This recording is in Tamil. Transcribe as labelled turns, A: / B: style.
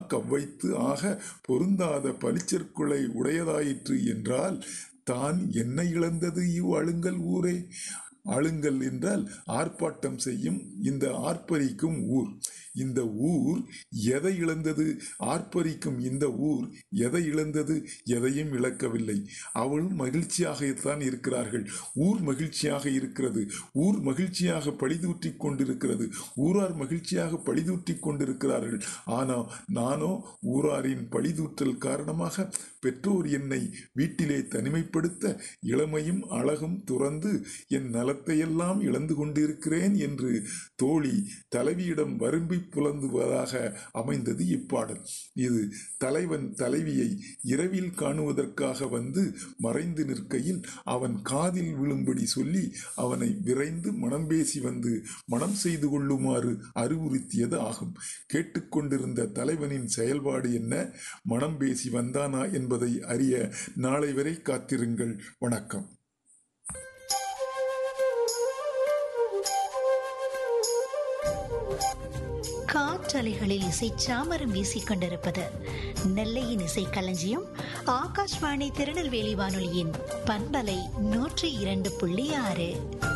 A: கவ்வைத்து ஆக பொருந்தாத பலிச்சற்குலை உடையதாயிற்று என்றால் தான் என்ன இழந்தது இவ் அழுங்கல் ஊரே அழுங்கல் என்றால் ஆர்ப்பாட்டம் செய்யும் இந்த ஆர்ப்பரிக்கும் ஊர் இந்த ஊர் எதை இழந்தது ஆர்ப்பரிக்கும் இந்த ஊர் எதை இழந்தது எதையும் இழக்கவில்லை அவளும் மகிழ்ச்சியாகத்தான் இருக்கிறார்கள் ஊர் மகிழ்ச்சியாக இருக்கிறது ஊர் மகிழ்ச்சியாக பழிதூற்றி கொண்டிருக்கிறது ஊரார் மகிழ்ச்சியாக பழிதூற்றி கொண்டிருக்கிறார்கள் ஆனால் நானோ ஊராரின் பழிதூற்றல் காரணமாக பெற்றோர் என்னை வீட்டிலே தனிமைப்படுத்த இளமையும் அழகும் துறந்து என் நலத்தையெல்லாம் இழந்து கொண்டிருக்கிறேன் என்று தோழி தலைவியிடம் வரும்பி புலந்துவதாக அமைந்தது இப்பாடல் இது தலைவன் தலைவியை இரவில் காணுவதற்காக வந்து மறைந்து நிற்கையில் அவன் காதில் விழும்படி சொல்லி அவனை விரைந்து மனம் பேசி வந்து மனம் செய்து கொள்ளுமாறு அறிவுறுத்தியது ஆகும் கேட்டுக்கொண்டிருந்த தலைவனின் செயல்பாடு என்ன மனம் பேசி வந்தானா என்பதை அறிய நாளை வரை காத்திருங்கள் வணக்கம்
B: காற்றலைகளில் இசை சாமரம் வீசிக் கொண்டிருப்பது நெல்லையின் இசை களஞ்சியம் ஆகாஷ்வாணி திருநெல்வேலி வானொலியின் பண்பலை நூற்றி இரண்டு புள்ளி ஆறு